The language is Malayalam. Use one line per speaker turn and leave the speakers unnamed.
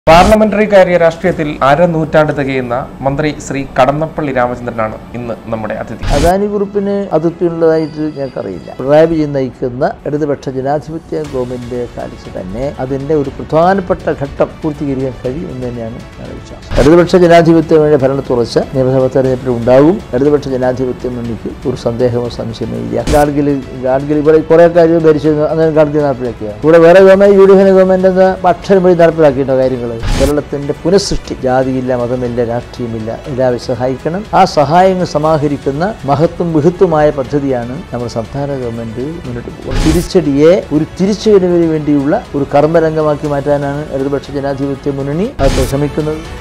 പാർലമെന്ററി കാര്യ രാഷ്ട്രീയത്തിൽ അരനൂറ്റാണ്ട് തികയുന്ന മന്ത്രി ശ്രീ കടന്നപ്പള്ളി രാമചന്ദ്രനാണ് ഇന്ന് നമ്മുടെ അതിഥി
അദാനി ഗ്രൂപ്പിന് അതിർത്തിയുള്ളതായിട്ട് ഞങ്ങൾക്കറിയില്ല പിണറായി വിജയൻ നയിക്കുന്ന ഇടതുപക്ഷ ജനാധിപത്യ ഗവൺമെന്റിന്റെ കാലത്ത് തന്നെ അതിന്റെ ഒരു പ്രധാനപ്പെട്ട ഘട്ടം പൂർത്തീകരിക്കാൻ കഴിയും എന്ന് തന്നെയാണ് ഞങ്ങളുടെ വിശ്വാസം ഇടതുപക്ഷ ജനാധിപത്യങ്ങളുടെ ഭരണ തുറച്ച നിയമസഭാ തെരഞ്ഞെടുപ്പിൽ ഉണ്ടാകും ഇടതുപക്ഷ ജനാധിപത്യ മുന്നിക്ക് ഒരു സന്ദേഹമോ സംശയമോ ഇല്ല ഗാഡ്ഗിൽ ഗാഡ്ഗിൽ ഇവിടെ കുറെ കാര്യം ഭരിച്ചിരുന്നു അങ്ങനെ ഗാഡ്ഗിൽ നടപ്പിലാക്കിയ ഇവിടെ വേറെ ഗവൺമെന്റ് യു ഡി എഫിന്റെ ഗവൺമെന്റ് എന്ന അക്ഷരം വഴി നടപ്പിലാക്കിയിട്ടോ കാര്യങ്ങൾ കേരളത്തിന്റെ പുനഃസൃഷ്ടി ജാതിയില്ല മതമില്ല രാഷ്ട്രീയമില്ല എല്ലാവരും സഹായിക്കണം ആ സഹായങ്ങൾ സമാഹരിക്കുന്ന മഹത്വം ബൃഹത്വമായ പദ്ധതിയാണ് നമ്മുടെ സംസ്ഥാന ഗവൺമെന്റ് മുന്നോട്ട് പോകുന്നത് തിരിച്ചടിയെ ഒരു തിരിച്ചുവരവിന് വേണ്ടിയുള്ള ഒരു കർമ്മരംഗമാക്കി മാറ്റാനാണ് ഇടതുപക്ഷ ജനാധിപത്യ മുന്നണി അത് ശ്രമിക്കുന്നത്